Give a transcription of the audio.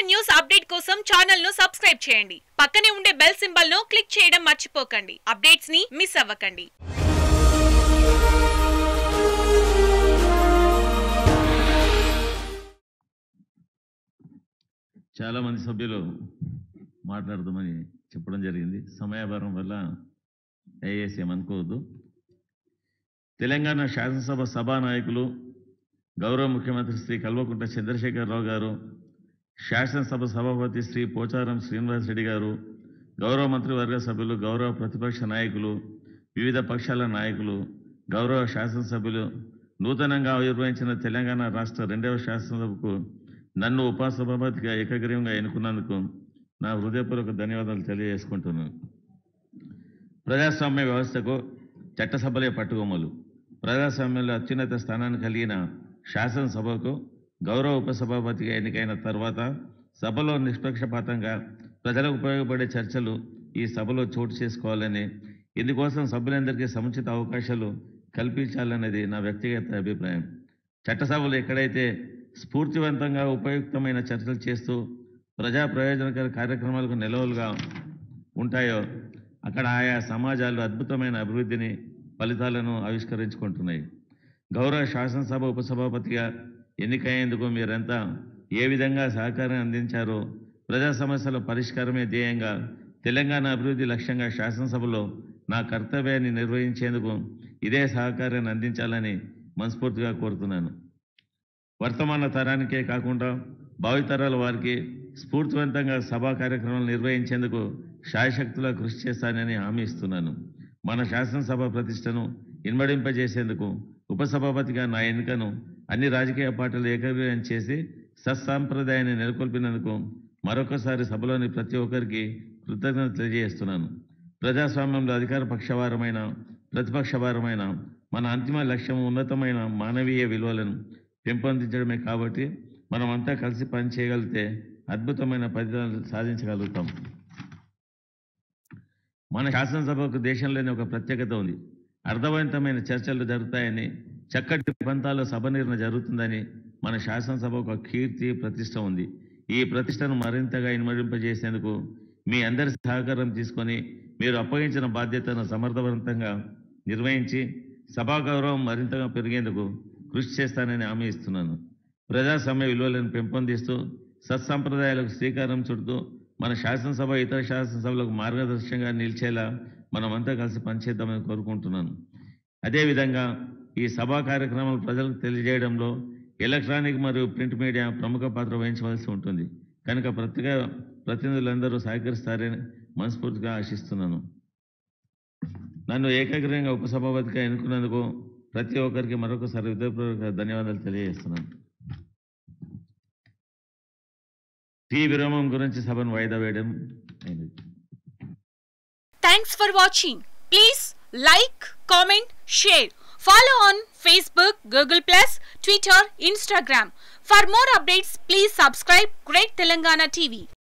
news update కోసం channel ను subscribe చేయండి పక్కనే ఉండే బెల్ సింబల్ ను క్లిక్ చేయడం మర్చిపోకండి అప్డేట్స్ ని మిస్ అవ్వకండి చాలామంది సభ్యులు మాట్లాడదామని చెప్పడం జరిగింది సమయాభారం వల్ల దయచేసి ఏమనుకోవద్దు తెలంగాణ శాసనసభ సభా నాయకులు గౌరవ ముఖ్యమంత్రి శ్రీ కల్వకుంట్ల చంద్రశేఖరరావు గారు శాసనసభ సభాపతి శ్రీ పోచారం శ్రీనివాస్ రెడ్డి గారు గౌరవ మంత్రివర్గ సభ్యులు గౌరవ ప్రతిపక్ష నాయకులు వివిధ పక్షాల నాయకులు గౌరవ శాసనసభ్యులు నూతనంగా నిర్వహించిన తెలంగాణ రాష్ట్ర రెండవ శాసనసభకు నన్ను ఉపసభాపతిగా ఏకగ్రీవంగా ఎన్నుకున్నందుకు నా హృదయపూర్వక ధన్యవాదాలు తెలియజేసుకుంటున్నాను ప్రజాస్వామ్య వ్యవస్థకు చట్టసభలే పట్టుకొమ్మలు ప్రజాస్వామ్యంలో అత్యున్నత స్థానాన్ని కలిగిన శాసనసభకు గౌరవ ఉపసభాపతిగా ఎన్నికైన తర్వాత సభలో నిష్పక్షపాతంగా ప్రజలకు ఉపయోగపడే చర్చలు ఈ సభలో చోటు చేసుకోవాలని ఇందుకోసం సభ్యులందరికీ సముచిత అవకాశాలు కల్పించాలనేది నా వ్యక్తిగత అభిప్రాయం చట్టసభలు ఎక్కడైతే స్ఫూర్తివంతంగా ఉపయుక్తమైన చర్చలు చేస్తూ ప్రజా ప్రయోజనకర కార్యక్రమాలకు నిలవలుగా ఉంటాయో అక్కడ ఆయా సమాజాలు అద్భుతమైన అభివృద్ధిని ఫలితాలను ఆవిష్కరించుకుంటున్నాయి గౌరవ శాసనసభ ఉపసభాపతిగా ఎన్నికయ్యేందుకు మీరంతా ఏ విధంగా సహకారం అందించారో ప్రజా సమస్యల పరిష్కారమే ధ్యేయంగా తెలంగాణ అభివృద్ధి లక్ష్యంగా శాసనసభలో నా కర్తవ్యాన్ని నిర్వహించేందుకు ఇదే సహకారాన్ని అందించాలని మనస్ఫూర్తిగా కోరుతున్నాను వర్తమాన తరానికే కాకుండా భావితరాల వారికి స్ఫూర్తివంతంగా సభా కార్యక్రమాలు నిర్వహించేందుకు శాయశక్తులా కృషి చేస్తానని హామీ ఇస్తున్నాను మన శాసనసభ ప్రతిష్టను ఇన్మడింపజేసేందుకు ఉపసభాపతిగా నా ఎన్నికను అన్ని రాజకీయ పార్టీలు ఏకగ్రీవం చేసి సత్సాంప్రదాయాన్ని నెలకొల్పినందుకు మరొకసారి సభలోని ప్రతి ఒక్కరికి కృతజ్ఞత తెలియజేస్తున్నాను ప్రజాస్వామ్యంలో అధికార పక్షవారమైన ప్రతిపక్షవారమైన మన అంతిమ లక్ష్యం ఉన్నతమైన మానవీయ విలువలను పెంపొందించడమే కాబట్టి మనమంతా కలిసి పనిచేయగలిగితే అద్భుతమైన ఫలితాలు సాధించగలుగుతాం మన శాసనసభకు దేశంలోనే ఒక ప్రత్యేకత ఉంది అర్థవంతమైన చర్చలు జరుగుతాయని చక్కటి పంతాల్లో సభ నిర్ణయం జరుగుతుందని మన శాసనసభ ఒక కీర్తి ప్రతిష్ట ఉంది ఈ ప్రతిష్టను మరింతగా ఇన్మడింపజేసేందుకు మీ అందరి సహకారం తీసుకొని మీరు అప్పగించిన బాధ్యతను సమర్థవంతంగా నిర్వహించి సభా గౌరవం మరింతగా పెరిగేందుకు కృషి చేస్తానని హామీ ఇస్తున్నాను ప్రజాస్వామ్య విలువలను పెంపొందిస్తూ సత్సంప్రదాయాలకు శ్రీకారం చుడుతూ మన శాసనసభ ఇతర శాసనసభలకు మార్గదర్శకంగా నిలిచేలా మనమంతా కలిసి పనిచేద్దామని కోరుకుంటున్నాను అదేవిధంగా ఈ సభా కార్యక్రమాలు ప్రజలకు తెలియజేయడంలో ఎలక్ట్రానిక్ మరియు ప్రింట్ మీడియా ప్రముఖ పాత్ర వహించవలసి ఉంటుంది కనుక ప్రతిగా ప్రతినిధులందరూ సహకరిస్తారని మనస్ఫూర్తిగా ఆశిస్తున్నాను నన్ను ఏకగ్రీవంగా ఉపసభాపతిగా ఎన్నుకున్నందుకు ప్రతి ఒక్కరికి మరొకసారి హృదయపూర్వక ధన్యవాదాలు తెలియజేస్తున్నాను టీ విరామం గురించి సభను వాయిదా వేయడం అయింది thanks for watching please like comment share follow on Facebook Google plus Twitter Instagram for more updates please subscribe great Telangana TV